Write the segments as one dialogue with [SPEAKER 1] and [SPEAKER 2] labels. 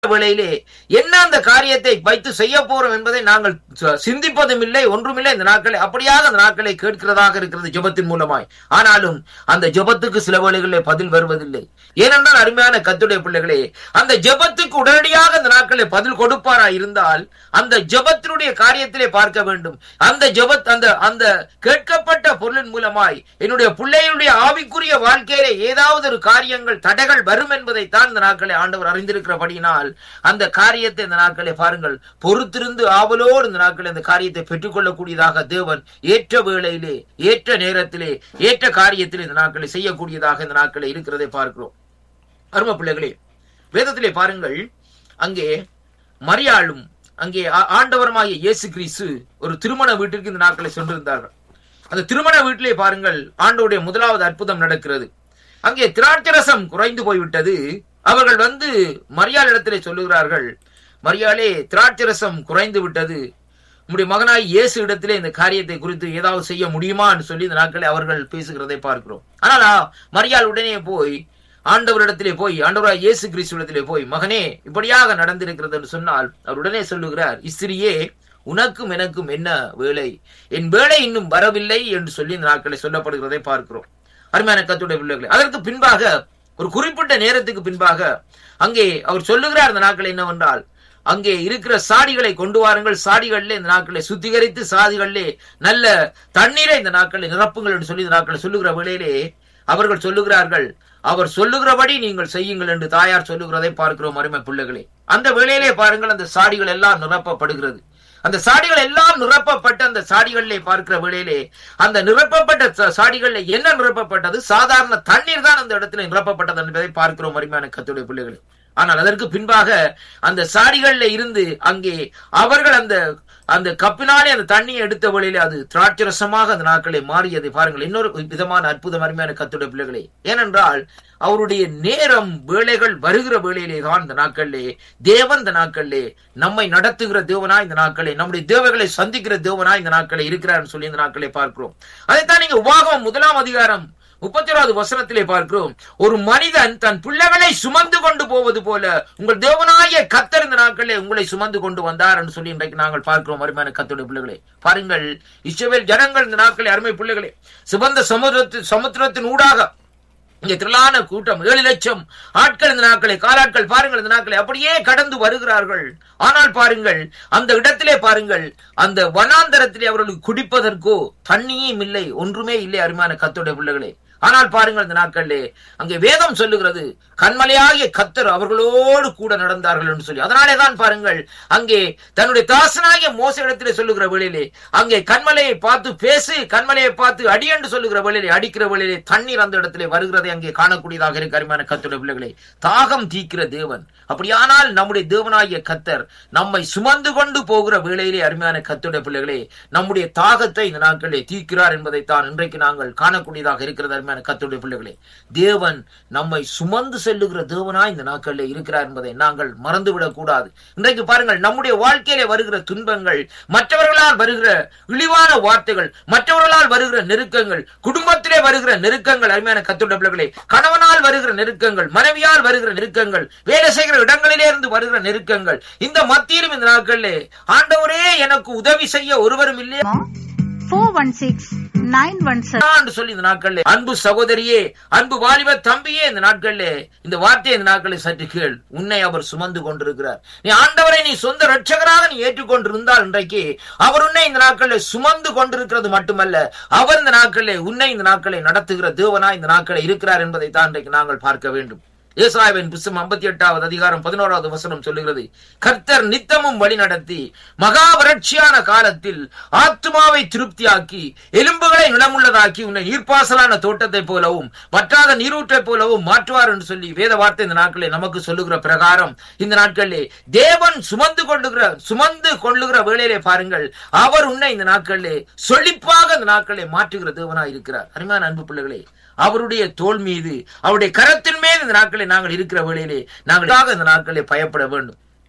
[SPEAKER 1] வேளையிலே என்ன அந்த காரியத்தை வைத்து செய்ய போறோம் என்பதை நாங்கள் ச- சிந்திப்பதும் இல்லை ஒன்றுமில்லை இந்த நாட்களை அப்படியாக அந்த நாட்களை கேட்கிறதாக இருக்கிறது ஜெபத்தின் மூலமாய் ஆனாலும் அந்த ஜெபத்துக்கு சில வேளைகளிலே பதில் வருவதில்லை ஏனென்றால் அருமையான கத்துடைய பிள்ளைகளே அந்த ஜெபத்துக்கு உடனடியாக அந்த நாட்களை பதில் கொடுப்பாரா இருந்தால் அந்த ஜெபத்தினுடைய காரியத்திலே பார்க்க வேண்டும் அந்த ஜெபத் அந்த அந்த கேட்கப்பட்ட பொருளின் மூலமாய் என்னுடைய பிள்ளைகளுடைய ஆவிக்குரிய வாழ்க்கையிலே ஏதாவது ஒரு காரியங்கள் தடைகள் வரும் என்பதைத்தான் இந்த நாட்களை ஆண்டவர் அறிந்திருக்கிறபடியினால் அந்த காரியத்தை இந்த நாட்களை பாருங்கள் பொறுத்திருந்து ஆவலோடு இந்த நாட்களை அந்த காரியத்தை பெற்றுக்கொள்ளக்கூடியதாக தேவன் ஏற்ற வேளையிலே ஏற்ற நேரத்திலே ஏற்ற காரியத்திலே இந்த நாட்களை செய்யக்கூடியதாக இந்த நாட்களை இருக்கிறதை பார்க்கிறோம் அருமை பிள்ளைகளே வேதத்திலே பாருங்கள் அங்கே மரியாளும் அங்கே ஆ- ஆண்டவருமாகிய இயேசு கிறிஸ்து ஒரு திருமண வீட்டிற்கு இந்த நாட்களை சென்றிருந்தார்கள் அந்த திருமண வீட்டிலே பாருங்கள் ஆண்டோடைய முதலாவது அற்புதம் நடக்கிறது அங்கே திராட்சரசம் குறைந்து போய்விட்டது அவர்கள் வந்து மரியாள் இடத்திலே சொல்லுகிறார்கள் மரியாளே திராட்சரசம் குறைந்து விட்டது உம்முடைய மகனாய் இயேசு இடத்திலே இந்த காரியத்தை குறித்து ஏதாவது செய்ய முடியுமா என்று சொல்லி இந்த நாட்களை அவர்கள் பேசுகிறதை பார்க்கிறோம் ஆனால் ஆ, மரியாள் உடனே போய் ஆண்டவரிடத்திலே போய் ஆண்டவராய் இயேசு கிறிஸ்துவிடத்திலே போய் மகனே இப்படியாக நடந்திருக்கிறது என்று சொன்னால் அவர் உடனே சொல்லுகிறார் இஸ்திரியே உனக்கும் எனக்கும் என்ன வேலை என் வேலை இன்னும் வரவில்லை என்று சொல்லி இந்த நாட்களை சொல்லப்படுகிறதை பார்க்கிறோம் அருமையான கத்துடைய பிள்ளைகளை அதற்கு பின்பாக ஒரு குறிப்பிட்ட நேரத்துக்கு பின்பாக அங்கே அவர் சொல்லுகிறார் இந்த நாட்கள் என்னவென்றால் அங்கே இருக்கிற சாடிகளை கொண்டு வாருங்கள் சாடிகளிலே இந்த நாட்களை சுத்திகரித்து சாதிகளிலே நல்ல தண்ணீரை இந்த நாட்களை நிரப்புங்கள் என்று சொல்லி இந்த நாட்களை சொல்லுகிற வேளையிலே அவர்கள் சொல்லுகிறார்கள் அவர் சொல்லுகிறபடி நீங்கள் செய்யுங்கள் என்று தாயார் சொல்லுகிறதை பார்க்கிறோம் அருமை பிள்ளைகளே அந்த வேளையிலே பாருங்கள் அந்த சாடிகள் எல்லாம் நிரப்பப்படுகிறது அந்த சாடிகள் எல்லாம் நிரப்பப்பட்ட அந்த சாடிகளிலே பார்க்கிற வேளையிலே அந்த நிரப்பப்பட்ட ச- சாடிகளிலே என்ன நிரப்பப்பட்டது சாதாரண தண்ணீர் தான் அந்த இடத்துல நிரப்பப்பட்டது என்பதை பார்க்கிறோம் அருமையான கத்துடைய பிள்ளைகளே ஆனால் அதற்கு பின்பாக அந்த சாடிகள்ல இருந்து அங்கே அவர்கள் அந்த அந்த கப்பினாலே அந்த தண்ணியை எடுத்த வழியிலே அது திராட்சரசமாக அந்த நாட்களை மாறியதை பாருங்கள் இன்னொரு விதமான அற்புதம் அருமையான கத்துடைய பிள்ளைகளே ஏனென்றால் அவருடைய நேரம் வேலைகள் வருகிற வேளையிலே தான் இந்த நாட்களிலே தேவன் இந்த நாட்களிலே நம்மை நடத்துகிற தேவனா இந்த நாட்களே நம்முடைய தேவைகளை சந்திக்கிற தேவனா இந்த நாட்களை இருக்கிறார் சொல்லி இந்த நாட்களை பார்க்கிறோம் அதைத்தான் நீங்க உபாகம் முதலாம் அதிகாரம் முப்பத்தி ஓராவது வசனத்திலே பார்க்கிறோம் ஒரு மனிதன் தன் பிள்ளைகளை சுமந்து கொண்டு போவது போல உங்கள் தேவனாய கத்தர் இந்த நாட்களே உங்களை சுமந்து கொண்டு வந்தார் என்று சொல்லி இன்றைக்கு நாங்கள் பார்க்கிறோம் அருமையான கத்தருடைய பிள்ளைகளே பாருங்கள் இஸ்ரவேல் ஜனங்கள் இந்த நாட்களே அருமை பிள்ளைகளே சுமந்த சமுதிரத்து சமுத்திரத்தின் ஊடாக இங்க திரளான கூட்டம் ஏழு லட்சம் ஆட்கள் இந்த நாட்களை காலாட்கள் பாருங்கள் இந்த நாட்களை அப்படியே கடந்து வருகிறார்கள் ஆனால் பாருங்கள் அந்த இடத்திலே பாருங்கள் அந்த வனாந்தரத்திலே அவர்களுக்கு குடிப்பதற்கோ தண்ணியும் இல்லை ஒன்றுமே இல்லை அருமையான கத்தோடைய பிள்ளைகளே ஆனால் பாருங்கள் இந்த நாட்களிலே அங்கே வேதம் சொல்லுகிறது கண்மலையாகிய கத்தர் அவர்களோடு கூட நடந்தார்கள் என்று சொல்லி அதனாலே தான் பாருங்கள் அங்கே தன்னுடைய தாசனாகிய மோச இடத்திலே சொல்லுகிற வேளையிலே அங்கே கண்மலையை பார்த்து பேசு கண்மலையை பார்த்து அடி என்று சொல்லுகிற வேளையிலே அடிக்கிற வேளையிலே தண்ணீர் அந்த இடத்திலே வருகிறதை அங்கே காணக்கூடியதாக இருக்கு அருமையான கத்துடைய பிள்ளைகளே தாகம் தீக்கிற தேவன் அப்படியானால் நம்முடைய தேவனாகிய கத்தர் நம்மை சுமந்து கொண்டு போகிற வேளையிலே அருமையான கத்துடைய பிள்ளைகளே நம்முடைய தாகத்தை இந்த நாட்களிலே தீர்க்கிறார் என்பதைத்தான் இன்றைக்கு நாங்கள் காணக்கூடியதாக இருக்கிறது அருமையான கத்துடைய பிள்ளைகளே தேவன் நம்மை சுமந்து செல்லுகிற தேவனாய் இந்த நாட்களிலே இருக்கிறார் என்பதை நாங்கள் மறந்துவிடக் கூடாது இன்றைக்கு பாருங்கள் நம்முடைய வாழ்க்கையிலே வருகிற துன்பங்கள் மற்றவர்களால் வருகிற இழிவான வார்த்தைகள் மற்றவர்களால் வருகிற நெருக்கங்கள் குடும்பத்திலே வருகிற நெருக்கங்கள் அருமையான கத்துடைய பிள்ளைகளே கணவனால் வருகிற நெருக்கங்கள் மனைவியால் வருகிற நெருக்கங்கள் வேலை செய்கிற இடங்களிலே இருந்து வருகிற நெருக்கங்கள் இந்த மத்தியிலும் இந்த நாட்களிலே ஆண்டவரே எனக்கு உதவி செய்ய ஒருவரும் இல்லையா
[SPEAKER 2] four one six nine one seven
[SPEAKER 1] என்று சொல்லி இந்த நாட்களிலே அன்பு சகோதரியே அன்பு வாலிப தம்பியே இந்த நாட்களிலே இந்த வார்த்தையை இந்த நாட்களில் சற்று கேள் உன்னை அவர் சுமந்து கொண்டிருக்கிறார் நீ ஆண்டவரை நீ சொந்த ரட்சகராக நீ ஏற்றுக்கொண்டிருந்தால் இன்றைக்கு அவர் உன்னை இந்த நாட்களில் சுமந்து கொண்டிருக்கிறது மட்டுமல்ல அவர் இந்த நாட்களிலே உன்னை இந்த நாட்களை நடத்துகிற தேவனா இந்த நாட்களில் இருக்கிறார் என்பதை தான் இன்றைக்கு நாங்கள் பார்க்க வேண்டும் ஏசாயாவின் புஸ்தம் ஐம்பத்தி எட்டாவது அதிகாரம் பதினோராவது வசனம் சொல்லுகிறது கர்த்தர் நித்தமும் வழி நடத்தி மகா வறட்சியான காலத்தில் ஆத்துமாவை திருப்தியாக்கி எலும்புகளை நிலமுள்ளதாக்கி உன்னை நீர்ப்பாசலான தோட்டத்தை போலவும் வற்றாத நீரூற்றை போலவும் மாற்றுவார் என்று சொல்லி வேத வார்த்தை இந்த நாட்களில் நமக்கு சொல்லுகிற பிரகாரம் இந்த நாட்களிலே தேவன் சுமந்து கொள்ளுகிற சுமந்து கொள்ளுகிற வேளையிலே பாருங்கள் அவர் உன்னை இந்த நாட்களிலே சொல்லிப்பாக இந்த நாட்களை மாற்றுகிற தேவனாய் இருக்கிறார் அருமையான அன்பு பிள்ளைகளே அவருடைய தோல் மீது அவருடைய கரத்தின் மேல் இந்த நாட்களில் நாங்கள் இருக்கிற வேளையிலே நாங்கள் இந்த நாட்களிலே பயப்பட வேண்டும்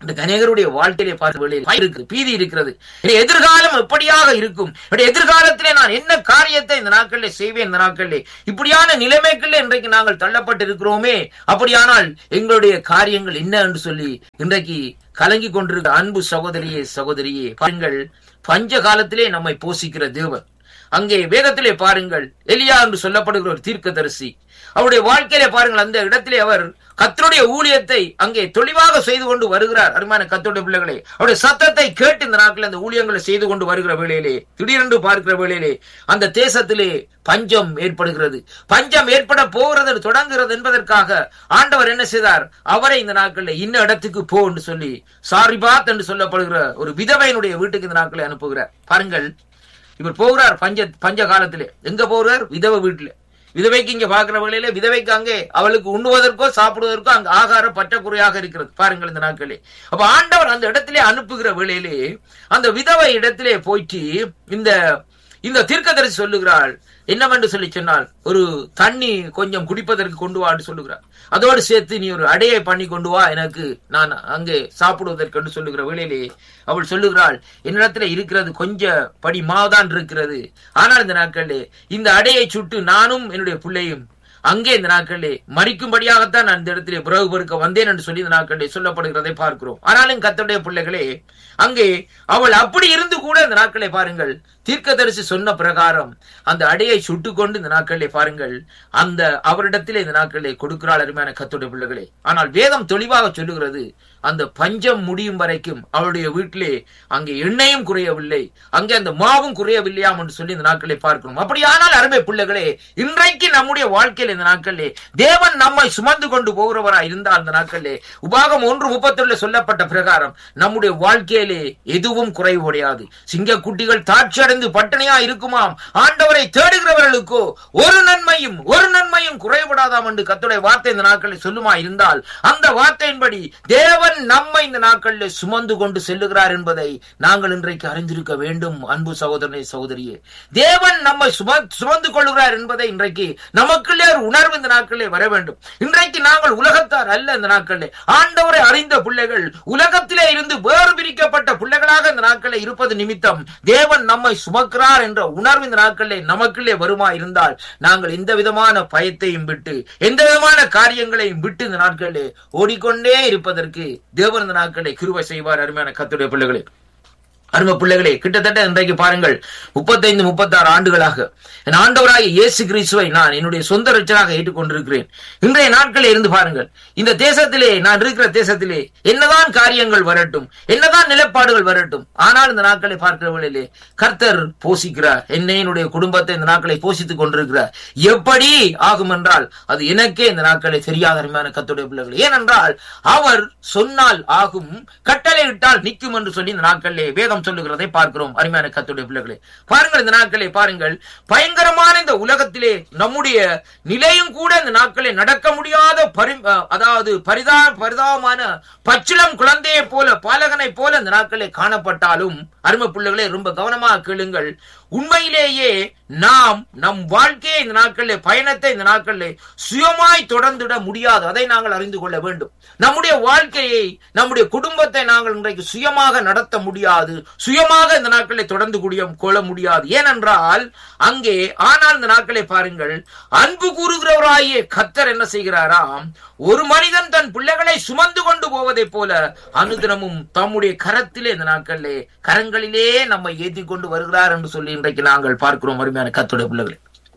[SPEAKER 1] இந்த கணேகருடைய வாழ்க்கையிலே பார்த்த வேளையில் பயம் இருக்கு பீதி இருக்கிறது என்னுடைய எதிர்காலம் எப்படியாக இருக்கும் என்னுடைய எதிர்காலத்திலே நான் என்ன காரியத்தை இந்த நாட்களிலே செய்வேன் இந்த நாட்களிலே இப்படியான நிலைமைகளில் இன்றைக்கு நாங்கள் தள்ளப்பட்டு இருக்கிறோமே அப்படியானால் எங்களுடைய காரியங்கள் என்ன என்று சொல்லி இன்றைக்கு கலங்கி கொண்டிருக்க அன்பு சகோதரியே சகோதரியே பாருங்கள் பஞ்ச காலத்திலே நம்மை போஷிக்கிற தேவன் அங்கே வேதத்திலே பாருங்கள் எலியா என்று சொல்லப்படுகிற ஒரு தீர்க்கதரிசி அவருடைய வாழ்க்கையிலே பாருங்கள் அந்த இடத்திலே அவர் கத்தருடைய ஊழியத்தை அங்கே தெளிவாக செய்து கொண்டு வருகிறார் அருமையான கத்தருடைய பிள்ளைகளே அவருடைய சத்தத்தை கேட்டு இந்த நாட்களில் அந்த ஊழியங்களை செய்து கொண்டு வருகிற வேளையிலே திடீரென்று பார்க்கிற வேளையிலே அந்த தேசத்திலே பஞ்சம் ஏற்படுகிறது பஞ்சம் ஏற்பட போகிறது தொடங்குகிறது என்பதற்காக ஆண்டவர் என்ன செய்தார் அவரை இந்த நாட்களில் இன்ன இடத்துக்கு போ என்று சொல்லி சாரிபாத் என்று சொல்லப்படுகிற ஒரு விதவையினுடைய வீட்டுக்கு இந்த நாட்களை அனுப்புகிறார் பாருங்கள் இவர் போகிறார் பஞ்ச பஞ்ச காலத்திலே எங்க போகிறார் விதவை வீட்டிலே விதவைக்கு இங்க பாக்குற வேளையில விதவைக்கு அங்கே அவளுக்கு உண்ணுவதற்கோ சாப்பிடுவதற்கோ அங்க ஆகார பற்றாக்குறையாக இருக்கிறது பாருங்கள் இந்த நாட்களே அப்ப ஆண்டவர் அந்த இடத்திலே அனுப்புகிற வேளையிலே அந்த விதவை இடத்திலே போயிட்டு இந்த இந்த தீர்க்கதரிசி சொல்லுகிறாள் என்னவென்று சொல்லி சொன்னால் ஒரு தண்ணி கொஞ்சம் குடிப்பதற்கு கொண்டு வா என்று சொல்லுகிறார் அதோடு சேர்த்து நீ ஒரு அடையை பண்ணி கொண்டு வா எனக்கு நான் அங்கே சாப்பிடுவதற்கு என்று சொல்லுகிற வேளையிலே அவள் சொல்லுகிறாள் என்னிடத்துல இருக்கிறது கொஞ்ச படி மாவுதான் இருக்கிறது ஆனால் இந்த நாட்களிலே இந்த அடையை சுட்டு நானும் என்னுடைய பிள்ளையும் அங்கே இந்த நாட்களிலே மறிக்கும்படியாகத்தான் நான் இந்த இடத்திலே பிறகு பெருக்க வந்தேன் என்று சொல்லி இந்த நாட்களிலே சொல்லப்படுகிறதை பார்க்கிறோம் ஆனாலும் கத்தருடைய பிள்ளைகளே அங்கே அவள் அப்படி இருந்து கூட இந்த நாட்களை பாருங்கள் தீர்க்கதரிசி சொன்ன பிரகாரம் அந்த அடையை சுட்டு கொண்டு இந்த நாட்களிலே பாருங்கள் அந்த அவரிடத்திலே இந்த நாட்களிலே கொடுக்கிறாள் அருமையான கத்துடைய பிள்ளைகளே ஆனால் வேதம் தெளிவாக சொல்லுகிறது அந்த பஞ்சம் முடியும் வரைக்கும் அவளுடைய வீட்டிலே அங்கே எண்ணெயும் குறையவில்லை அங்கே அந்த மாவும் குறையவில்லையாம் என்று சொல்லி இந்த நாட்களை பார்க்கணும் அப்படியானால் அருமை பிள்ளைகளே இன்றைக்கு நம்முடைய வாழ்க்கையில் இந்த நாட்களிலே தேவன் நம்மை சுமந்து கொண்டு போகிறவராய் இருந்தால் அந்த நாட்களிலே உபாகம் ஒன்று முப்பத்தொன்னு சொல்லப்பட்ட பிரகாரம் நம்முடைய வாழ்க்கையிலே எதுவும் குறைவுடையாது சிங்கக்குட்டிகள் தாட்சி அடைந்து பட்டினியா இருக்குமாம் ஆண்டவரை தேடுகிறவர்களுக்கோ ஒரு நன்மையும் ஒரு நன்மையும் குறைபடாதாம் என்று கத்துடைய வார்த்தை இந்த நாட்களில் சொல்லுமா இருந்தால் அந்த வார்த்தையின்படி தேவன் நம்மை இந்த நாட்களில் சுமந்து கொண்டு செல்லுகிறார் என்பதை நாங்கள் இன்றைக்கு அறிந்திருக்க வேண்டும் அன்பு சகோதரனை சகோதரியே தேவன் நம்மை சும சுமந்து கொள்கிறார் என்பதை இன்றைக்கு நமக்குள்ளே ஒரு உணர்வு இந்த நாட்களிலே வர வேண்டும் இன்றைக்கு நாங்கள் உலகத்தார் அல்ல இந்த நாட்களிலே ஆண்டவரை அறிந்த பிள்ளைகள் உலகத்திலே இருந்து வேறு பிரிக்கப்பட்ட பிள்ளைகளாக இந்த நாட்களில் இருப்பது நிமித்தம் தேவன் நம்மை சுமக்கிறார் என்ற உணர்வு இந்த நாட்களிலே நமக்குள்ளே வருமா இருந்தால் நாங்கள் எந்த விதமான பயத்தையும் விட்டு எந்த விதமான காரியங்களையும் விட்டு இந்த நாட்களிலே ஓடிக்கொண்டே இருப்பதற்கு தேவன் இந்த நாட்களை கிருபை செய்வார் அருமையான கத்துடைய பிள்ளைகளே அருமை பிள்ளைகளே கிட்டத்தட்ட இன்றைக்கு பாருங்கள் முப்பத்தைந்து முப்பத்தாறு ஆண்டுகளாக என் ஆண்டவராக இயேசு கிறிஸ்துவை நான் என்னுடைய சொந்த ரச்சனாக ஏற்றுக்கொண்டிருக்கிறேன் இன்றைய நாட்களில் இருந்து பாருங்கள் இந்த தேசத்திலே நான் இருக்கிற தேசத்திலே என்னதான் காரியங்கள் வரட்டும் என்னதான் நிலைப்பாடுகள் வரட்டும் ஆனால் இந்த நாட்களை பார்க்கிறவர்களிலே கர்த்தர் போஷிக்கிறார் என்னை என்னுடைய குடும்பத்தை இந்த நாட்களை போஷித்துக் கொண்டிருக்கிறார் எப்படி ஆகும் என்றால் அது எனக்கே இந்த நாட்களை தெரியாத அருமையான கத்துடைய பிள்ளைகள் ஏனென்றால் அவர் சொன்னால் ஆகும் கட்டளை இட்டால் நிற்கும் என்று சொல்லி இந்த நாட்களிலே வேதம் சொல்லுகிறதை பார்க்கிறோம் அருமையான கத்துடைய பிள்ளைகளே பாருங்கள் இந்த நாட்களை பாருங்கள் பயங்கரமான இந்த உலகத்திலே நம்முடைய நிலையும் கூட இந்த நாட்களில் நடக்க முடியாத பரி அதாவது பரிதா பரிதாபமான பச்சிளம் குழந்தையை போல பாலகனை போல இந்த நாட்களே காணப்பட்டாலும் அருமை பிள்ளைகளே ரொம்ப கவனமாக கேளுங்கள் உண்மையிலேயே நாம் நம் வாழ்க்கையை இந்த நாட்களிலே பயணத்தை இந்த நாட்களிலே சுயமாய் தொடர்ந்துட முடியாது அதை நாங்கள் அறிந்து கொள்ள வேண்டும் நம்முடைய வாழ்க்கையை நம்முடைய குடும்பத்தை நாங்கள் இன்றைக்கு சுயமாக நடத்த முடியாது சுயமாக இந்த நாட்களை தொடர்ந்து கூடிய கொள்ள முடியாது ஏனென்றால் அங்கே ஆனால் இந்த நாட்களை பாருங்கள் அன்பு கூறுகிறவராகிய கத்தர் என்ன செய்கிறாராம் ஒரு மனிதன் தன் பிள்ளைகளை சுமந்து கொண்டு போவதைப் போல அனுதினமும் தம்முடைய கரத்திலே இந்த நாட்களிலே கரங்களிலே நம்மை ஏற்றி கொண்டு வருகிறார் என்று சொல்லி இன்றைக்கு நாங்கள் பார்க்கிறோம் அருமையான கத்துடைய பிள்ளைகளை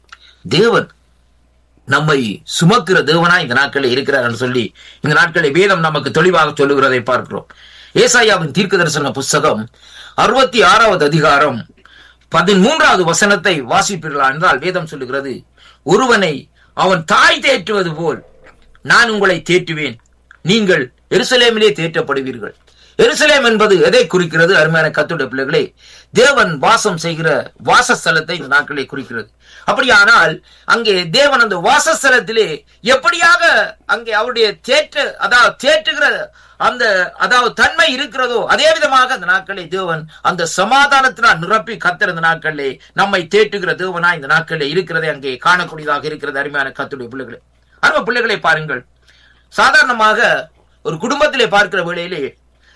[SPEAKER 1] தேவன் நம்மை சுமக்கிற தேவனா இந்த நாட்களில் இருக்கிறார் என்று சொல்லி இந்த நாட்களை வேதம் நமக்கு தெளிவாக சொல்லுகிறதை பார்க்கிறோம் ஏசாயாவின் தீர்க்க தரிசன புஸ்தகம் அறுபத்தி ஆறாவது அதிகாரம் பதிமூன்றாவது வசனத்தை வாசிப்பீர்களா என்றால் வேதம் சொல்லுகிறது ஒருவனை அவன் தாய் தேற்றுவது போல் நான் உங்களை தேற்றுவேன் நீங்கள் எருசலேமிலே தேற்றப்படுவீர்கள் எருசலேம் என்பது எதை குறிக்கிறது அருமையான கத்துடைய பிள்ளைகளே தேவன் வாசம் செய்கிற வாசஸ்தலத்தை இந்த நாட்களை குறிக்கிறது அப்படியானால் அங்கே தேவன் அந்த வாசஸ்தலத்திலே எப்படியாக அங்கே அவருடைய தேற்று அதாவது தேற்றுகிற அந்த அதாவது தன்மை இருக்கிறதோ அதே விதமாக அந்த நாட்களே தேவன் அந்த சமாதானத்தினால் நிரப்பி கத்திர இந்த நாட்களிலே நம்மை தேற்றுகிற தேவனா இந்த நாட்களிலே இருக்கிறதை அங்கே காணக்கூடியதாக இருக்கிறது அருமையான கத்துடைய பிள்ளைகளே அருமை பிள்ளைகளை பாருங்கள் சாதாரணமாக ஒரு குடும்பத்திலே பார்க்கிற வேளையிலே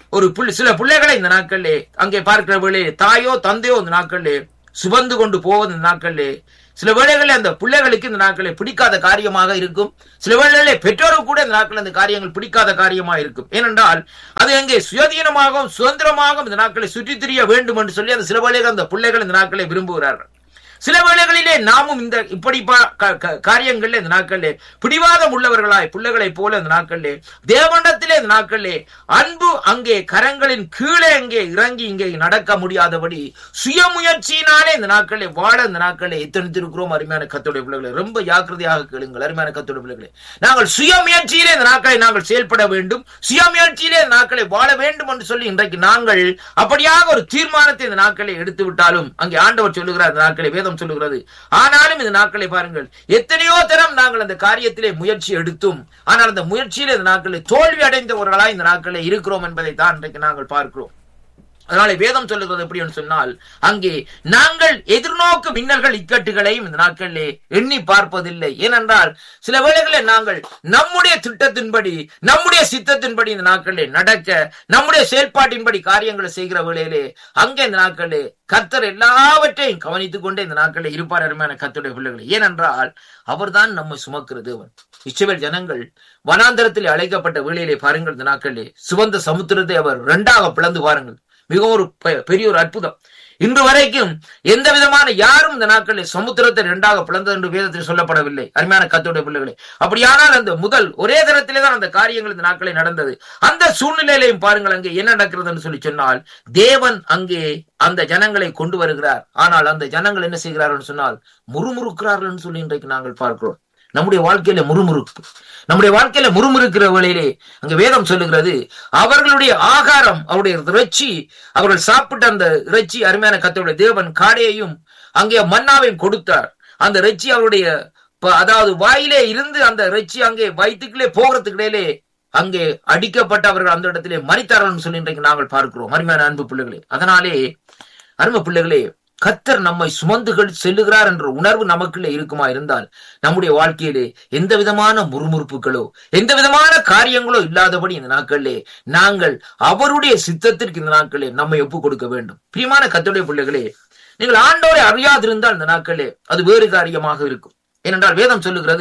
[SPEAKER 1] ஒரு புள்ளி- சில பிள்ளைகளை இந்த நாட்களிலே அங்கே பார்க்கிற வேளையிலே தாயோ தந்தையோ இந்த நாட்களிலே சுமந்து கொண்டு போவது இந்த நாட்களிலே சில வேளைகளில் அந்த பிள்ளைகளுக்கு இந்த நாட்களை பிடிக்காத காரியமாக இருக்கும் சில வேளைகளில் பெற்றோருக்கு கூட இந்த நாட்கள் அந்த காரியங்கள் பிடிக்காத காரியமாக இருக்கும் ஏனென்றால் அது அங்கே சுயதீனமாகவும் சுதந்திரமாகவும் இந்த நாட்களை சுற்றித் திரிய வேண்டும் என்று சொல்லி அந்த சில வேளைகள் அந்த பிள்ளைகள் இந்த நாட்களை விரும்புகிறார்கள் சில வேளைகளிலே நாமும் இந்த இப்படி பா- க- க- காரியங்களிலே இந்த நாட்களிலே பிடிவாதம் உள்ளவர்களாய் பிள்ளைகளைப் போல இந்த நாட்களிலே தேவண்டத்திலே இந்த நாட்களிலே அன்பு அங்கே கரங்களின் கீழே அங்கே இறங்கி இங்கே நடக்க முடியாதபடி சுயமுயற்சியினாலே இந்த நாட்களிலே வாழ இந்த நாட்களிலே எத்தனித்திருக்கிறோம் அருமையான கத்தோடைய பிள்ளைகளை ரொம்ப ஜாக்கிரதையாக கேளுங்கள் அருமையான கத்தோடைய பிள்ளைகளே நாங்கள் சுயமுயற்சியிலே இந்த நாட்களை நாங்கள் செயல்பட வேண்டும் சுயமுயற்சியிலே இந்த நாட்களை வாழ வேண்டும் என்று சொல்லி இன்றைக்கு நாங்கள் அப்படியாக ஒரு தீர்மானத்தை இந்த நாட்களை எடுத்து விட்டாலும் அங்கே ஆண்டவர் சொல்லுகிறார் இந்த நாட்களை வேதம் சொல்லுகிறது ஆனாலும் இந்த நாட்களை பாருங்கள் எத்தனையோ தரம் நாங்கள் அந்த காரியத்திலே முயற்சி எடுத்தும் ஆனால் அந்த முயற்சியிலே இந்த நாட்களை தோல்வி அடைந்தவர்களாய் இந்த நாட்களை இருக்கிறோம் என்பதை தான் இன்றைக்கு நாங்கள் பார்க்கிறோம் அதனால வேதம் சொல்லுகிறது எப்படி என்று சொன்னால் அங்கே நாங்கள் எதிர்நோக்கு மின்னல்கள் இக்கட்டுகளையும் இந்த நாட்களிலே எண்ணி பார்ப்பதில்லை ஏனென்றால் சில வேளைகளில் நாங்கள் நம்முடைய திட்டத்தின்படி நம்முடைய சித்தத்தின்படி இந்த நாட்களிலே நடக்க நம்முடைய செயல்பாட்டின்படி காரியங்களை செய்கிற வேளையிலே அங்கே இந்த நாட்களிலே கர்த்தர் எல்லாவற்றையும் கவனித்துக் கொண்டே இந்த நாட்களில் இருப்பார் அருமையான கர்த்தருடைய பிள்ளைகளை ஏனென்றால் அவர்தான் நம்மை சுமக்கிற தேவன் இஸ்ரவேல் ஜனங்கள் வனாந்தரத்தில் அழைக்கப்பட்ட வேளையிலே பாருங்கள் இந்த நாட்களிலே சுவந்த சமுத்திரத்தை அவர் இரண்டாக பிளந்து பாருங்கள் மிகவும் ஒரு பெ- பெரிய ஒரு அற்புதம் இன்று வரைக்கும் எந்த விதமான யாரும் இந்த நாட்களில் சமுத்திரத்தை இரண்டாக பிளந்தது என்று வேதத்தில் சொல்லப்படவில்லை அருமையான கத்தோடைய பிள்ளைகளே அப்படியானால் அந்த முதல் ஒரே தரத்திலே தான் அந்த காரியங்கள் இந்த நாட்களில் நடந்தது அந்த சூழ்நிலையிலையும் பாருங்கள் அங்கே என்ன நடக்கிறதுன்னு சொல்லி சொன்னால் தேவன் அங்கே அந்த ஜனங்களை கொண்டு வருகிறார் ஆனால் அந்த ஜனங்கள் என்ன செய்கிறார்கள் சொன்னால் முறுமுறுக்கிறார்கள் சொல்லி இன்றைக்கு நாங்கள் பார்க்கிறோம் நம்முடைய வாழ்க்கையில முறுமுறுப்பு நம்முடைய வாழ்க்கையில முறுமுறுக்கிற வேளையிலே அங்க வேதம் சொல்லுகிறது அவர்களுடைய ஆகாரம் அவருடைய இறைச்சி அவர்கள் சாப்பிட்ட அந்த இறைச்சி அருமையான கத்தோடைய தேவன் காடையையும் அங்கே மன்னாவையும் கொடுத்தார் அந்த இறைச்சி அவருடைய ப- அதாவது வாயிலே இருந்து அந்த இறைச்சி அங்கே வயிற்றுக்குள்ளே போகிறதுக்கு இடையிலே அங்கே அடிக்கப்பட்ட அவர்கள் அந்த இடத்திலே மறித்தார்கள் சொல்லி இன்றைக்கு நாங்கள் பார்க்கிறோம் அருமையான அன்பு பிள்ளைகளே அதனாலே அருமை பிள்ளைகளே கத்தர் நம்மை சுமந்துகள் செல்லுகிறார் என்ற உணர்வு நமக்குள்ளே இருக்குமா இருந்தால் நம்முடைய வாழ்க்கையிலே எந்த விதமான முறுமுறுப்புகளோ எந்த விதமான காரியங்களோ இல்லாதபடி இந்த நாட்களிலே நாங்கள் அவருடைய சித்தத்திற்கு இந்த நாட்களிலே நம்மை ஒப்புக் கொடுக்க வேண்டும் பிரியமான கத்தருடைய பிள்ளைகளே நீங்கள் ஆண்டோரை அறியாதிருந்தால் இந்த நாட்களிலே அது வேறு காரியமாக இருக்கும் ஏனென்றால் வேதம் சொல்லுகிறது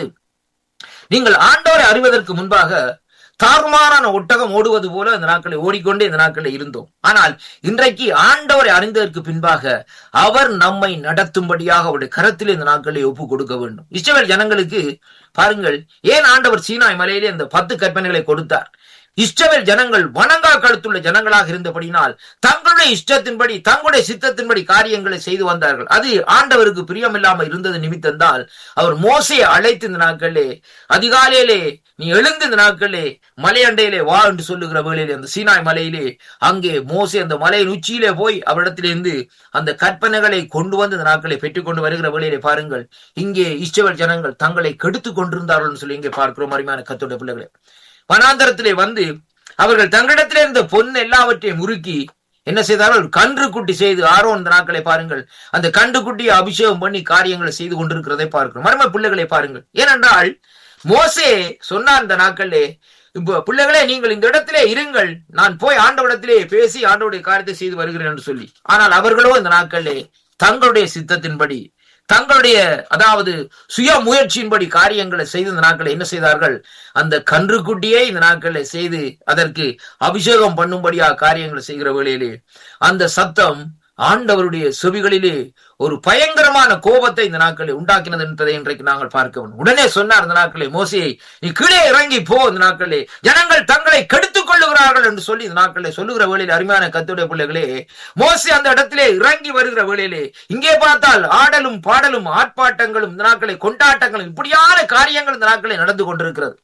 [SPEAKER 1] நீங்கள் ஆண்டோரை அறிவதற்கு முன்பாக தாறுமாறான ஒட்டகம் ஓடுவது போல இந்த நாட்களை ஓடிக்கொண்டே இந்த நாட்களில் இருந்தோம் ஆனால் இன்றைக்கு ஆண்டவரை அறிந்ததற்கு பின்பாக அவர் நம்மை நடத்தும்படியாக அவருடைய கரத்திலே இந்த நாட்களை ஒப்பு கொடுக்க வேண்டும் இஸ்ரவேல் ஜனங்களுக்கு பாருங்கள் ஏன் ஆண்டவர் சீனாய் மலையிலே இந்த பத்து கற்பனைகளை கொடுத்தார் இஸ்ரவேல் ஜனங்கள் வணங்கா கழுத்துள்ள ஜனங்களாக இருந்தபடினால் தங்களுடைய இஷ்டத்தின்படி தங்களுடைய சித்தத்தின்படி காரியங்களை செய்து வந்தார்கள் அது ஆண்டவருக்கு பிரியமில்லாமல் இருந்தது நிமித்தந்தால் அவர் மோசையை அழைத்து இந்த நாட்களிலே அதிகாலையிலே நீ எழுந்து இந்த நாட்களிலே மலையண்டையிலே வா என்று சொல்லுகிற வேளையிலே அந்த சீனாய் மலையிலே அங்கே மோசே அந்த மலையின் உச்சியிலே போய் அவரிடத்திலிருந்து அந்த கற்பனைகளை கொண்டு வந்து இந்த நாட்களை பெற்றுக்கொண்டு வருகிற வேளையிலே பாருங்கள் இங்கே இஸ்ரவேல் ஜனங்கள் தங்களை கெடுத்துக் கொண்டிருந்தார்கள் என்று சொல்லி இங்கே பார்க்கிறோம் அருமையான கத்தோட பிள்ளைகளே வனாந்தரத்திலே வந்து அவர்கள் தங்களிடத்திலே இருந்த பொன் எல்லாவற்றையும் முறுக்கி என்ன செய்தார்கள் ஒரு கன்று குட்டி செய்து ஆரோன் இந்த நாட்களை பாருங்கள் அந்த கன்று குட்டியை அபிஷேகம் பண்ணி காரியங்களை செய்து கொண்டிருக்கிறதை பார்க்கிறோம் மர்ம பிள்ளைகளை பாருங்கள் ஏனென்றால் மோசே சொன்னார் இந்த நாட்களிலே இப்ப பிள்ளைகளே நீங்கள் இந்த இடத்திலே இருங்கள் நான் போய் ஆண்டவரிடத்திலே பேசி ஆண்டவருடைய காரியத்தை செய்து வருகிறேன் என்று சொல்லி ஆனால் அவர்களோ இந்த நாட்களிலே தங்களுடைய சித்தத்தின்படி தங்களுடைய அதாவது சுய முயற்சியின்படி காரியங்களை செய்து இந்த நாட்களை என்ன செய்தார்கள் அந்த கன்றுக்குட்டியை இந்த நாட்களை செய்து அதற்கு அபிஷேகம் பண்ணும்படியாக காரியங்களை செய்கிற வேளையிலே அந்த சத்தம் ஆண்டவருடைய செவிகளிலே ஒரு பயங்கரமான கோபத்தை இந்த நாட்களில் உண்டாக்கினது என்பதை இன்றைக்கு நாங்கள் பார்க்க வேண்டும் உடனே சொன்னார் இந்த நாட்களை மோசையை நீ கீழே இறங்கி போ இந்த நாட்களே ஜனங்கள் தங்களை கெடுத்துக் கொள்ளுகிறார்கள் என்று சொல்லி இந்த நாட்களை சொல்லுகிற வேளையில் அருமையான கத்துடைய பிள்ளைகளே மோசே அந்த இடத்திலே இறங்கி வருகிற வேளையிலே இங்கே பார்த்தால் ஆடலும் பாடலும் ஆர்ப்பாட்டங்களும் இந்த நாட்களை கொண்டாட்டங்களும் இப்படியான காரியங்கள் இந்த நாட்களை நடந்து கொண்டிருக்கிறது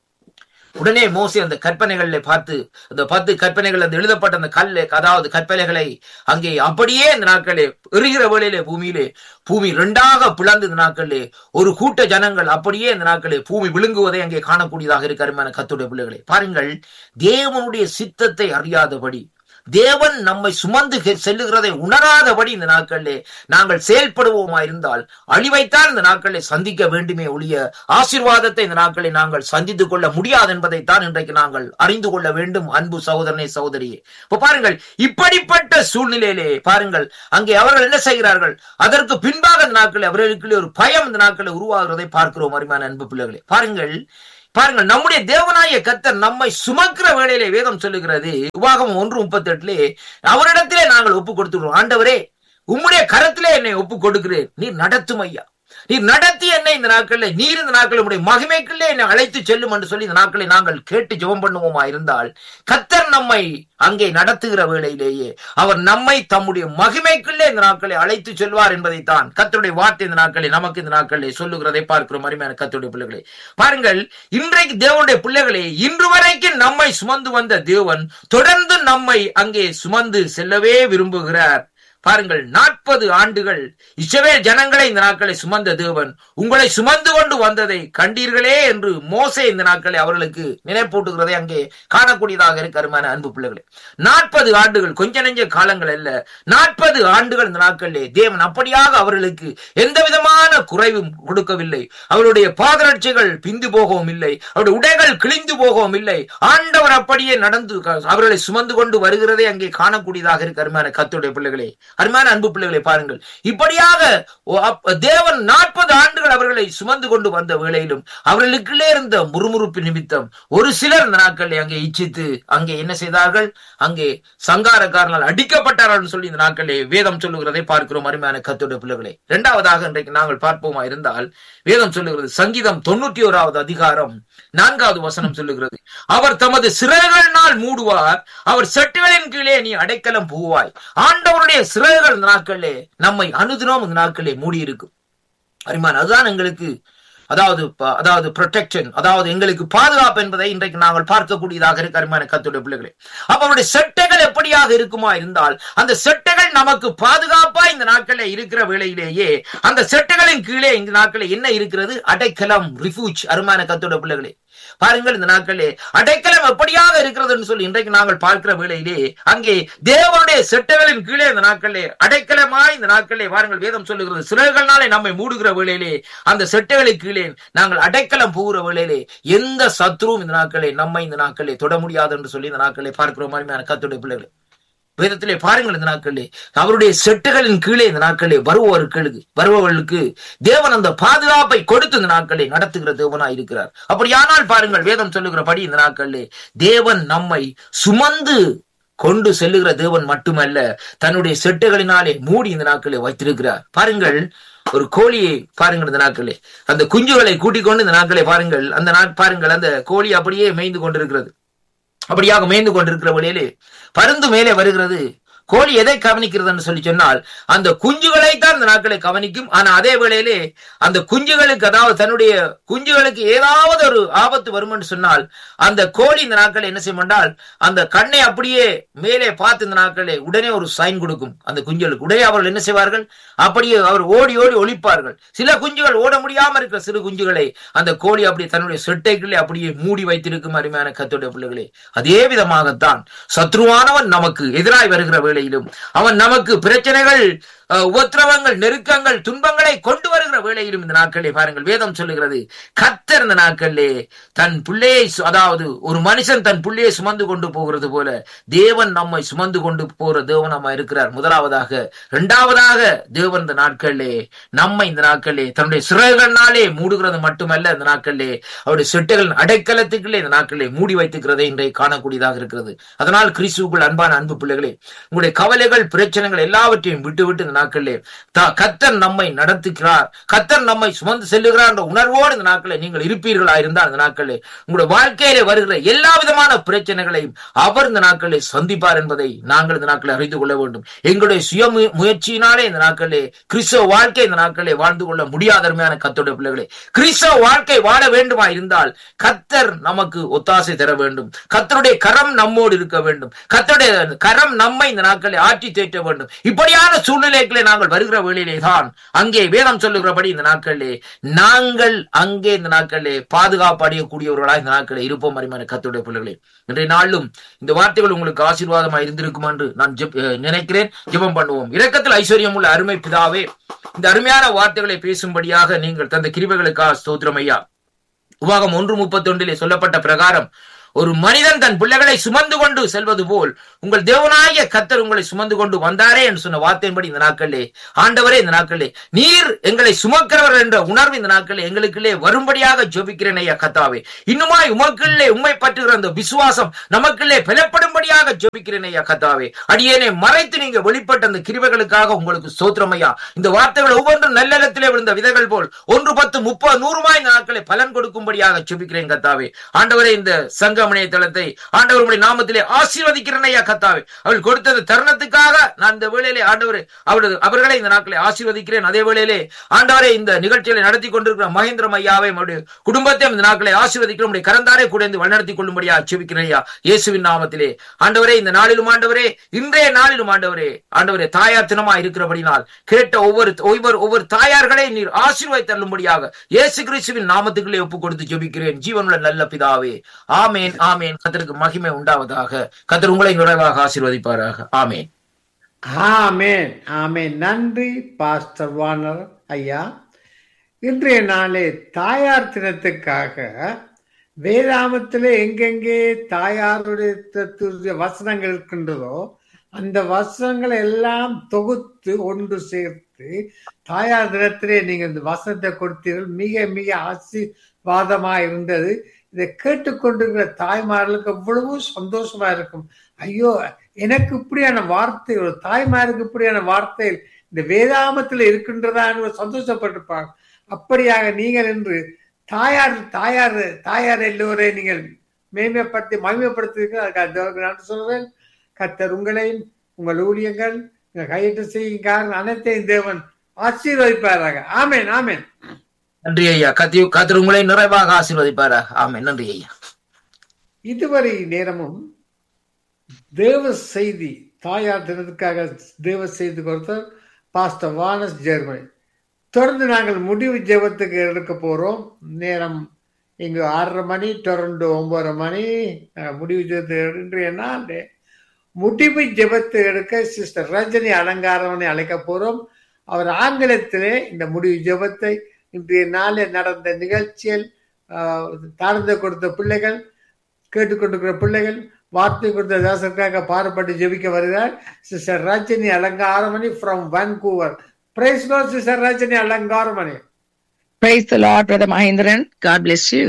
[SPEAKER 1] உடனே மோசி அந்த கற்பனைகளை பார்த்து அந்த பத்து கற்பனைகள் அந்த எழுதப்பட்ட அந்த கல்லை அதாவது கற்பனைகளை அங்கே அப்படியே இந்த நாட்களே எறுகிற வேளையிலே பூமியிலே பூமி இரண்டாக பிளந்து இந்த நாட்களிலே ஒரு கூட்ட ஜனங்கள் அப்படியே இந்த நாட்களே பூமி விழுங்குவதை அங்கே காணக்கூடியதாக இருக்க அருமையான கத்துடைய பிள்ளைகளை பாருங்கள் தேவனுடைய சித்தத்தை அறியாதபடி தேவன் நம்மை சுமந்து கெ- செல்லுகிறதை உணராதபடி இந்த நாட்களிலே நாங்கள் செயல்படுவோமா இருந்தால் அழிவைத்தான் இந்த நாட்களை சந்திக்க வேண்டுமே ஒழிய ஆசீர்வாதத்தை இந்த நாட்களை நாங்கள் சந்தித்துக் கொள்ள முடியாது என்பதைத்தான் இன்றைக்கு நாங்கள் அறிந்து கொள்ள வேண்டும் அன்பு சகோதரனே சகோதரியே இப்ப பாருங்கள் இப்படிப்பட்ட சூழ்நிலையிலே பாருங்கள் அங்கே அவர்கள் என்ன செய்கிறார்கள் அதற்கு பின்பாக இந்த நாட்களில் அவர்களுக்குள்ளே ஒரு பயம் இந்த நாட்களில் உருவாகிறதை பார்க்கிறோம் அருமையான அன்பு பிள்ளைகளே பாருங்கள் பாருங்கள் நம்முடைய தேவனாய கத்தர் நம்மை சுமக்கிற வேளையிலே வேதம் சொல்லுகிறது உபாகமம் ஒன்று முப்பத்தி எட்டுலே அவரிடத்திலே நாங்கள் ஒப்பு கொடுத்துக்கிறோம் ஆண்டவரே உம்முடைய கரத்திலே என்னை ஒப்பு கொடுக்கிறேன் நீர் நடத்தும் ஐயா நீர் நடத்தி என்னை இந்த நாட்களில் நீர் இந்த நாட்களில் உடைய மகிமைக்குள்ளே என்னை அழைத்து செல்லும் என்று சொல்லி இந்த நாட்களை நாங்கள் கேட்டு ஜெபம் பண்ணுவோமா இருந்தால் கத்தர் நம்மை அங்கே நடத்துகிற வேளையிலேயே அவர் நம்மை தம்முடைய மகிமைக்குள்ளே இந்த நாட்களை அழைத்து செல்வார் என்பதைத்தான் கத்தருடைய வார்த்தை இந்த நாட்களில் நமக்கு இந்த நாட்களில் சொல்லுகிறதை பார்க்கிறோம் அருமையான கத்தருடைய பிள்ளைகளே பாருங்கள் இன்றைக்கு தேவனுடைய பிள்ளைகளே இன்று வரைக்கும் நம்மை சுமந்து வந்த தேவன் தொடர்ந்து நம்மை அங்கே சுமந்து செல்லவே விரும்புகிறார் பாருங்கள் நாற்பது ஆண்டுகள் இஸ்ரவேல் ஜனங்களை இந்த நாட்களை சுமந்த தேவன் உங்களை சுமந்து கொண்டு வந்ததை கண்டீர்களே என்று மோசே இந்த நாட்களை அவர்களுக்கு நினைப்பூட்டுகிறதை அங்கே காணக்கூடியதாக இருக்கு அருமையான அன்பு பிள்ளைகளே நாற்பது ஆண்டுகள் கொஞ்ச நெஞ்ச காலங்கள் அல்ல நாற்பது ஆண்டுகள் இந்த நாட்களிலே தேவன் அப்படியாக அவர்களுக்கு எந்த விதமான குறைவும் கொடுக்கவில்லை அவருடைய பாதரட்சைகள் பிந்து போகவும் இல்லை அவருடைய உடைகள் கிழிந்து போகவும் இல்லை ஆண்டவர் அப்படியே நடந்து அவர்களை சுமந்து கொண்டு வருகிறதை அங்கே காணக்கூடியதாக இருக்கு அருமையான கத்துடைய பிள்ளைகளே அருமையான அன்பு பிள்ளைகளை பாருங்கள் இப்படியாக ஓ, அப்- தேவன் நாற்பது ஆண்டுகள் அவர்களை சுமந்து கொண்டு வந்த வேளையிலும் அவர்களுக்குள்ளே இருந்த முறுமுறுப்பு நிமித்தம் ஒரு சிலர் இந்த நாட்களை அங்கே இச்சித்து அங்கே என்ன செய்தார்கள் அங்கே சங்காரக்காரனால் அடிக்கப்பட்டார்கள் சொல்லி இந்த நாட்களே வேதம் சொல்லுகிறதை பார்க்கிறோம் அருமையான கத்துடைய பிள்ளைகளே இரண்டாவதாக இன்றைக்கு நாங்கள் பார்ப்போமா இருந்தால் வேதம் சொல்லுகிறது சங்கீதம் தொண்ணூற்றி ஓராவது அதிகாரம் நான்காவது வசனம் சொல்லுகிறது அவர் தமது சிறகுகளினால் மூடுவார் அவர் செட்டுகளின் கீழே நீ அடைக்கலம் புகுவாய் ஆண்டவருடைய சிறகுகள் இந்த நாட்களிலே நம்மை அனுதினம் இந்த நாட்களிலே மூடி இருக்கும் அரிமான் அதுதான் எங்களுக்கு அதாவது ப- அதாவது ப்ரொடெக்ஷன் அதாவது எங்களுக்கு பாதுகாப்பு என்பதை இன்றைக்கு நாங்கள் பார்க்கக்கூடியதாக இருக்கு அருமையான கத்துடைய பிள்ளைகளே அப்ப அவருடைய செட்டைகள் எப்படியாக இருக்குமா இருந்தால் அந்த செட்டைகள் நமக்கு பாதுகாப்பா இந்த நாட்களில் இருக்கிற வேளையிலேயே அந்த செட்டைகளின் கீழே இந்த நாட்களில் என்ன இருக்கிறது அடைக்கலம் ரிஃப்யூஜ் அருமையான கத்துடைய பிள்ளைகளே பாருங்கள் இந்த நாட்களே அடைக்கலம் எப்படியாக இருக்கிறதுன்னு சொல்லி இன்றைக்கு நாங்கள் பார்க்கிற வேளையிலே அங்கே தேவனுடைய செட்டைகளின் கீழே இந்த நாட்களே அடைக்கலமாய் இந்த நாட்களே பாருங்கள் வேதம் சொல்லுகிறது சிறகுகள்னாலே நம்மை மூடுகிற வேளையிலே அந்த செட்டைகளுக்கு கீழே நாங்கள் அடைக்கலம் போகிற வேளையிலே எந்த சத்ருவும் இந்த நாட்களே நம்மை இந்த நாட்களே தொட முடியாது என்று சொல்லி இந்த நாட்களே பார்க்கிற மாதிரி கத்துடைய பிள்ளைகள் வேதத்திலே பாருங்கள் இந்த நாட்களிலே அவருடைய செட்டுகளின் கீழே இந்த நாட்களிலே வருபவர்களுக்கு வருபவர்களுக்கு தேவன் அந்த பாதுகாப்பை கொடுத்து இந்த நாட்களை நடத்துகிற தேவனாய் இருக்கிறார் அப்படியானால் பாருங்கள் வேதம் சொல்லுகிறபடி இந்த நாட்களிலே தேவன் நம்மை சுமந்து கொண்டு செல்லுகிற தேவன் மட்டுமல்ல தன்னுடைய செட்டுகளினாலே மூடி இந்த நாட்களை வைத்திருக்கிறார் பாருங்கள் ஒரு கோழியை பாருங்கள் இந்த நாட்களே அந்த குஞ்சுகளை கூட்டிக் கொண்டு இந்த நாட்களை பாருங்கள் அந்த நாட் பாருங்கள் அந்த கோழி அப்படியே மேய்ந்து கொண்டிருக்கிறது அப்படியாக மேய்ந்து கொண்டிருக்கிற வழியிலே பருந்து மேலே வருகிறது கோழி எதை கவனிக்கிறதுன்னு சொல்லி சொன்னால் அந்த குஞ்சுகளை தான் இந்த நாட்களை கவனிக்கும் ஆனா அதே வேளையிலே அந்த குஞ்சுகளுக்கு அதாவது தன்னுடைய குஞ்சுகளுக்கு ஏதாவது ஒரு ஆபத்து வரும் என்று சொன்னால் அந்த கோழி இந்த நாட்களை என்ன செய்யும் என்றால் அந்த கண்ணை அப்படியே மேலே பார்த்து இந்த நாட்களே உடனே ஒரு சைன் கொடுக்கும் அந்த குஞ்சுகளுக்கு உடனே அவர்கள் என்ன செய்வார்கள் அப்படியே அவர் ஓடி ஓடி ஒளிப்பார்கள் சில குஞ்சுகள் ஓட முடியாம இருக்கிற சிறு குஞ்சுகளை அந்த கோழி அப்படி தன்னுடைய செட்டைக்குள்ளே அப்படியே மூடி வைத்திருக்கும் அருமையான கத்தோடைய பிள்ளைகளே அதே விதமாகத்தான் சத்ருவானவன் நமக்கு எதிராய் வருகிற வேளையிலும் அவன் நமக்கு பிரச்சனைகள் அஹ், உபத்திரவங்கள் நெருக்கங்கள் துன்பங்களை கொண்டு வருகிற வேளையிலும் இந்த நாட்களே பாருங்கள் வேதம் சொல்லுகிறது கத்தர் இந்த நாட்களிலே தன் பிள்ளையை சு- அதாவது ஒரு மனுஷன் தன் பிள்ளையை சுமந்து கொண்டு போகிறது போல தேவன் நம்மை சுமந்து கொண்டு போகிற தேவன் நம்ம இருக்கிறார் முதலாவதாக இரண்டாவதாக தேவன் இந்த நாட்களிலே நம்மை இந்த நாட்களிலே தன்னுடைய சிறகுகளினாலே மூடுகிறது மட்டுமல்ல இந்த நாட்களிலே அவருடைய செட்டுகளின் அடைக்கலத்துக்குள்ளே இந்த நாட்களிலே மூடி வைத்துக்கிறதை இன்றைக்கு காணக்கூடியதாக இருக்கிறது அதனால் கிறிஸ்துவுக்குள் அன்பான அன்பு பிள்ளைகளே உங்களுடைய கவலைகள் பிரச்சனைகள் எல்லாவற்றையும் விட்டு விட்டு இந்த நாட்களிலே தா- கத்தர் நம்மை நடத்துகிறார் கத்தர் நம்மை சுமந்து செல்லுகிறார் என்ற உணர்வோடு இந்த நாட்களில் நீங்கள் இருப்பீர்களா இருந்தால் இந்த நாட்களிலே உங்களுடைய வாழ்க்கையிலே வருகிற எல்லா விதமான பிரச்சனைகளையும் அவர் இந்த நாட்களில் சந்திப்பார் என்பதை நாங்கள் இந்த நாட்களில் அறிந்து கொள்ள வேண்டும் எங்களுடைய சுய மு- முயற்சியினாலே இந்த நாட்களிலே கிறிஸ்தவ வாழ்க்கை இந்த நாட்களிலே வாழ்ந்து கொள்ள முடியாத அருமையான கத்தோடைய பிள்ளைகளே கிறிஸ்தவ வாழ்க்கை வாழ வேண்டுமா இருந்தால் கத்தர் நமக்கு ஒத்தாசை தர வேண்டும் கத்தருடைய கரம் நம்மோடு இருக்க வேண்டும் கத்தருடைய கரம் நம்மை இந்த நாட்களை ஆற்றி தேற்ற வேண்டும் இப்படியான சூழ்நிலைகளை நாங்கள் வருகிற வேளையிலே தான் அங்கே வேதம் சொல்லுகிறபடி இந்த நாட்களிலே நாங்கள் அங்கே இந்த நாட்களிலே பாதுகாப்பு அடையக்கூடியவர்களா இந்த நாட்களில் இருப்போம் அருமையான கத்துடைய பிள்ளைகளே இன்றைய நாளும் இந்த வார்த்தைகள் உங்களுக்கு ஆசீர்வாதமாக இருந்திருக்கும் என்று நான் ஜெப்- அஹ் நினைக்கிறேன் ஜெபம் பண்ணுவோம் இரக்கத்தில் ஐஸ்வர்யம் உள்ள அருமை பிதாவே இந்த அருமையான வார்த்தைகளை பேசும்படியாக நீங்கள் தந்த கிருபைகளுக்காக ஸ்தோத்திரம் ஐயா உபாகம் ஒன்று முப்பத்தி ஒன்றிலே சொல்லப்பட்ட பிரகாரம் ஒரு மனிதன் தன் பிள்ளைகளை சுமந்து கொண்டு செல்வது போல் உங்கள் தேவனாகிய கத்தர் உங்களை சுமந்து கொண்டு வந்தாரே என்று சொன்ன வார்த்தையின்படி இந்த நாட்களிலே ஆண்டவரே இந்த நாட்களிலே நீர் எங்களை சுமக்கிறவர் என்ற உணர்வு இந்த நாட்களிலே எங்களுக்குள்ளே வரும்படியாக ஜெபிக்கிறேன் ஐயா கத்தாவே இன்னுமாய் உமக்குள்ளே உண்மை பற்றுகிற அந்த விசுவாசம் நமக்குள்ளே பலப்படும்படியாக ஜெபிக்கிறேன் ஐயா கத்தாவே அடியேனை மறைத்து நீங்க வெளிப்பட்ட அந்த கிருபைகளுக்காக உங்களுக்கு சோத்திரம் ஐயா இந்த வார்த்தைகள் ஒவ்வொன்றும் நல்லிடத்திலே விழுந்த விதைகள் போல் ஒன்று பத்து முப்பது நூறுமாய் இந்த நாட்களை பலன் கொடுக்கும்படியாக ஜெபிக்கிறேன் கத்தாவே ஆண்டவரே இந்த சங்கமணிய தளத்தை ஆண்டவர் உம்முடைய நாமத்திலே ஆசீர்வதிக்கிறேன் ஐயா கத்தாவே அவள் கொடுத்த இந்த தருணத்துக்காக நான் இந்த வேளையிலே ஆண்டவர் அவரது அவர்களை இந்த நாட்களை ஆசீர்வதிக்கிறேன் அதே வேளையிலே ஆண்டவரே இந்த நிகழ்ச்சிகளை நடத்தி கொண்டிருக்கிற மகேந்திரம் ஐயாவை அவருடைய குடும்பத்தையும் இந்த நாட்களை ஆசீர்வதிக்கிறோம் உடைய கரந்தாரே கூட இருந்து வழிநடத்தி கொள்ளும்படியா ஜெபிக்கிறேன் ஐயா இயேசுவின் நாமத்திலே ஆண்டவரே இந்த நாளிலும் ஆண்டவரே இன்றைய நாளிலும் ஆண்டவரே ஆண்டவரே தாயார் தினமா இருக்கிறபடினால் கேட்ட ஒவ்வொரு ஒவ்வொரு ஒவ்வொரு தாயார்களை நீர் ஆசீர்வாய் தள்ளும்படியாக இயேசு கிறிஸ்துவின் நாமத்துக்குள்ளே ஒப்பு கொடுத்து ஜெபிக்கிறேன் ஜீவனுள்ள நல்ல பிதாவே ஆமேன் ஆமேன் கத்தருக்கு மகிமை உண்டாவதாக கத்தர் உங்களை நிறைவாக ஆசீர்வதிப்பாராக ஆமேன்
[SPEAKER 3] ஆமென் ஆமென் நன்றி பாஸ்டர் வானர் ஐயா இன்றைய நாளே தாயார் தினத்துக்காக வேதாமத்திலே எங்கெங்கே தாயாருடைய தத்துவ வசனங்கள் இருக்கின்றதோ அந்த வசனங்களை எல்லாம் தொகுத்து ஒன்று சேர்த்து தாயார் தினத்திலே நீங்க இந்த வசனத்தை கொடுத்தீர்கள் மிக மிக ஆசீர்வாதமா இருந்தது இதை கேட்டுக்கொண்டிருக்கிற தாய்மார்களுக்கு எவ்வளவு சந்தோஷமா இருக்கும் ஐயோ எனக்கு இப்படியான வார்த்தை ஒரு தாய்மாருக்கு இப்படியான வார்த்தை இந்த வேதாமத்தில் இருக்கின்றதா என்று சந்தோஷப்பட்டிருப்பாங்க அப்படியாக நீங்கள் என்று தாயார் தாயார் தாயார் எல்லோரை நீங்கள் மேன்மைப்படுத்தி மகிமைப்படுத்துவீர்கள் அதுக்கு அந்த நான் சொல்றேன் கத்தர் உங்களையும் உங்கள் ஊழியங்கள் உங்கள் கையிட்டு செய்யும் காரணம் அனைத்தையும் தேவன் ஆசீர்வதிப்பாராக ஆமென் ஆமென்
[SPEAKER 1] நன்றி ஐயா கத்தி கத்தர் உங்களை நிறைவாக ஆசீர்வதிப்பாராக ஆமேன் நன்றி ஐயா
[SPEAKER 3] இதுவரை நேரமும் தேவ செய்தி தாயார் தினத்துக்காக தேவ செய்தி கொடுத்தார் பாஸ்டர் வானஸ் ஜெர்மனி தொடர்ந்து நாங்கள் முடிவு ஜெபத்துக்கு எடுக்க போறோம் நேரம் இங்கு ஆறரை மணி டொரண்டோ ஒன்பதரை மணி நாங்கள் முடிவு ஜெபத்துக்கு இன்றைய நாள் முடிவு ஜெபத்தை எடுக்க சிஸ்டர் ரஜினி அலங்காரவனை அழைக்க போறோம் அவர் ஆங்கிலத்திலே இந்த முடிவு ஜெபத்தை இன்றைய நாளில் நடந்த நிகழ்ச்சியில் ஆஹ், தாழ்ந்து கொடுத்த பிள்ளைகள் கேட்டுக்கொண்டிருக்கிற பிள்ளைகள் வார்த்தை கொடுத்த தாசருக்காக பாடுபட்டு ஜெபிக்க வருகிறார் sister Rajini Alangaramani from Vancouver praise Lord sister Rajini Alangaramani
[SPEAKER 4] Praise the Lord, Brother Mahindran. God bless you.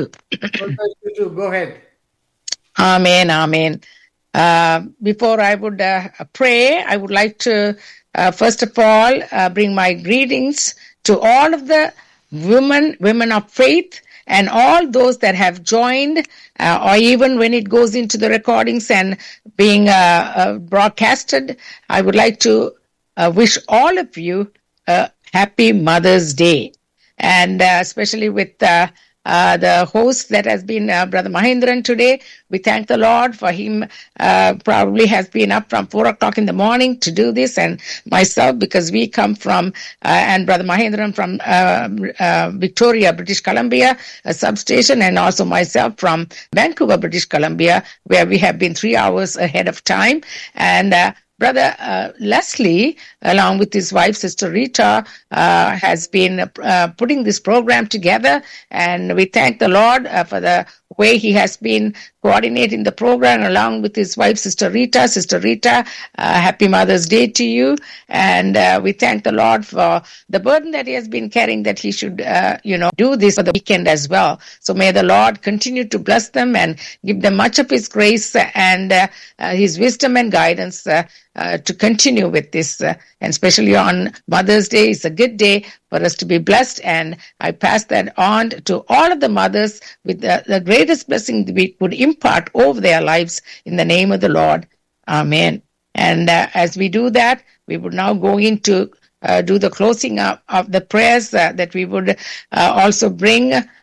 [SPEAKER 3] go ahead
[SPEAKER 4] Amen. Amen. Uh, before I would uh, pray, I would like to, uh, first of all, uh, bring my greetings to all of the women, women of faith, and all those that have joined, uh, or even when it goes into the recordings and being uh, uh, broadcasted, I would like to uh, wish all of you a happy Mother's Day and uh, especially with uh, uh, the host that has been uh, Brother Mahindran today. We thank the Lord for him. Uh, probably has been up from four o'clock in the morning to do this, and myself because we come from uh, and Brother Mahindran from uh, uh, Victoria, British Columbia, a substation, and also myself from Vancouver, British Columbia, where we have been three hours ahead of time, and. Uh, Brother uh, Leslie, along with his wife, Sister Rita, uh, has been uh, putting this program together, and we thank the Lord uh, for the way he has been coordinating the program along with his wife, Sister Rita. Sister Rita, uh, happy Mother's Day to you, and uh, we thank the Lord for the burden that he has been carrying that he should, uh, you know, do this for the weekend as well. So may the Lord continue to bless them and give them much of his grace and uh, uh, his wisdom and guidance. Uh, uh, to continue with this, uh, and especially on Mother's Day, it's a good day for us to be blessed. And I pass that on to all of the mothers with the, the greatest blessing that we could impart over their lives in the name of the Lord. Amen. And uh, as we do that, we would now go into uh, do the closing up of the prayers uh, that we would uh, also bring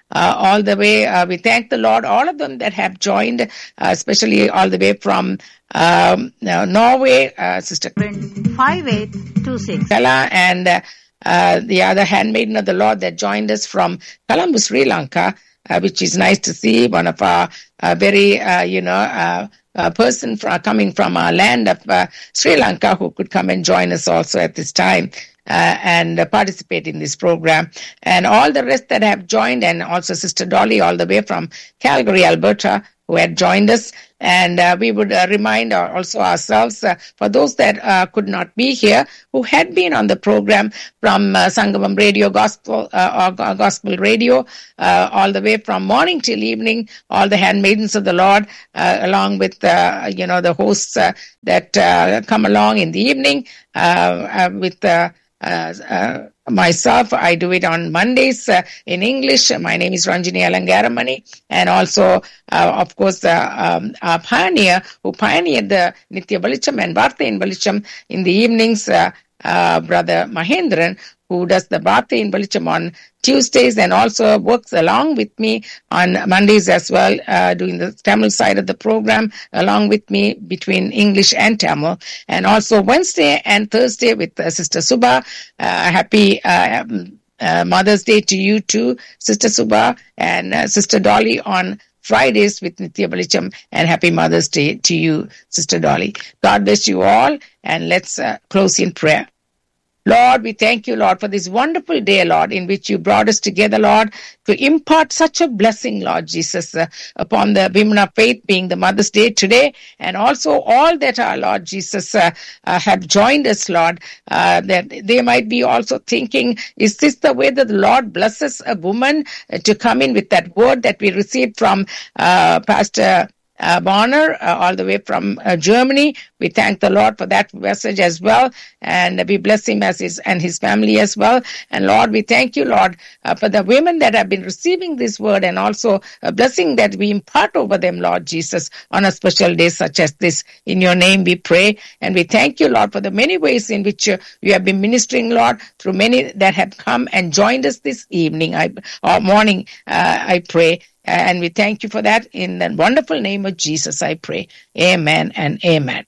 [SPEAKER 4] uh, all the way. Uh, we thank the Lord, all of them that have joined, uh, especially all the way from um, uh, Norway, uh, Sister
[SPEAKER 2] five eight two six.
[SPEAKER 4] Kala and uh, uh, the other handmaiden of the Lord that joined us from Colombo, Sri Lanka, uh, which is nice to see. One of our uh, very, uh, you know, uh, uh, person from, coming from our land of uh, Sri Lanka who could come and join us also at this time. Uh, and uh, participate in this program, and all the rest that have joined, and also Sister Dolly, all the way from Calgary, Alberta, who had joined us. And uh, we would uh, remind our- also ourselves, uh, for those that uh, could not be here, who had been on the program from uh, Sangamam Radio Gospel, uh, or Go- Gospel Radio, uh, all the way from morning till evening, all the handmaidens of the Lord, uh, along with, uh, you know, the hosts uh, that uh, come along in the evening uh, uh, with uh, uh, uh, myself. I do it on Mondays uh, in English. My name is Ranjini Alangaramani. And also, uh, of course, the um, our pioneer who pioneered the Nitya Balicham and Bharta in Balicham in the evenings, uh, uh, Brother Mahendran, who does the Bharta in Balicham on Tuesdays and also works along with me on Mondays as well, uh, doing the Tamil side of the program along with me between English and Tamil. And also Wednesday and Thursday with uh, Sister Suba. Uh, happy uh, um, uh, Mother's Day to you too, Sister Suba and uh, Sister Dolly on Fridays with Nitya Balicham and happy Mother's Day to you, Sister Dolly. God bless you all and let's uh, close in prayer. Lord, we thank you, Lord, for this wonderful day, Lord, in which you brought us together, Lord, to impart such a blessing, Lord Jesus, uh, upon the women of faith being the Mother's Day today, and also all that are, Lord Jesus, uh, uh, have joined us, Lord, uh, that they might be also thinking, is this the way that the Lord blesses a woman uh, to come in with that word that we received from uh, Pastor uh, Bonner, uh, all the way from uh, Germany. We thank the Lord for that message as well, and we bless him as his and his family as well. And Lord, we thank you, Lord, uh, for the women that have been receiving this word, and also a blessing that we impart over them, Lord Jesus, on a special day such as this. In your name, we pray, and we thank you, Lord, for the many ways in which uh, you have been ministering, Lord, through many that have come and joined us this evening, I or morning. Uh, I pray. And we thank you for that in the wonderful name of Jesus, I pray. Amen and amen.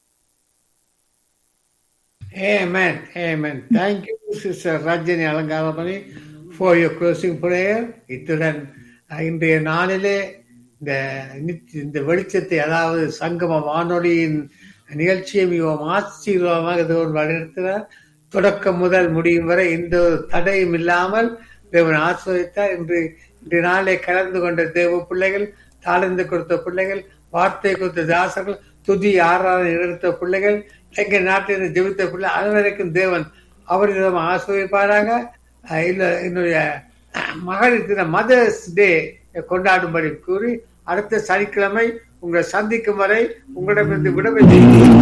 [SPEAKER 3] Amen. Amen. Thank you, Sister Rajani Alangaramani, for your closing prayer. இத்துடன் அஹ், இன்றைய நாளிலே இந்த நித்- இந்த வெளிச்சத்தை அதாவது சங்கம வானொலியின் நிகழ்ச்சியை மிகவும் ஆசீர்வாதமாக தேவன் வழிநடத்தினார் தொடக்கம் முதல் முடியும் வரை எந்த ஒரு தடையும் இல்லாமல் தேவன் ஆசிர்வதித்தார் இன்று இன்றைய நாளை கலந்து கொண்ட தேவ பிள்ளைகள் தாழ்ந்து கொடுத்த பிள்ளைகள் வார்த்தை கொடுத்த தாசர்கள் துதி ஆராதனை எடுத்த பிள்ளைகள் எங்கள் நாட்டில் ஜெபித்த பிள்ளை அனைவருக்கும் தேவன் அவரிடம் ஆசிர்வதிப்பாராக அஹ் இல்ல என்னுடைய அஹ், மகளிர் தின மதர்ஸ் டே கொண்டாடும்படி கூறி அடுத்த சனிக்கிழமை உங்களை சந்திக்கும் வரை உங்களிடமிருந்து விடைபெற்று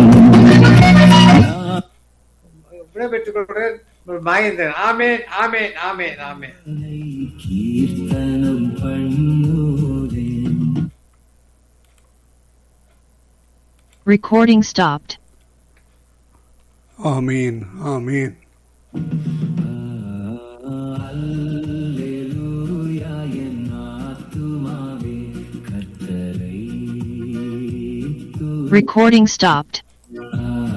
[SPEAKER 3] விடைபெற்றுக் கொள்கிறேன் உங்கள் மகேந்திரன் ஆமேன் ஆமேன் ஆமேன் ஆமேன்
[SPEAKER 5] கீர்த்தனம் பண்ணுதே
[SPEAKER 6] Recording stopped.
[SPEAKER 7] Amen. Amen.
[SPEAKER 5] அல்லேலூயா என் ஆத்துமாவே கர்த்தரை துதி.
[SPEAKER 6] Recording stopped.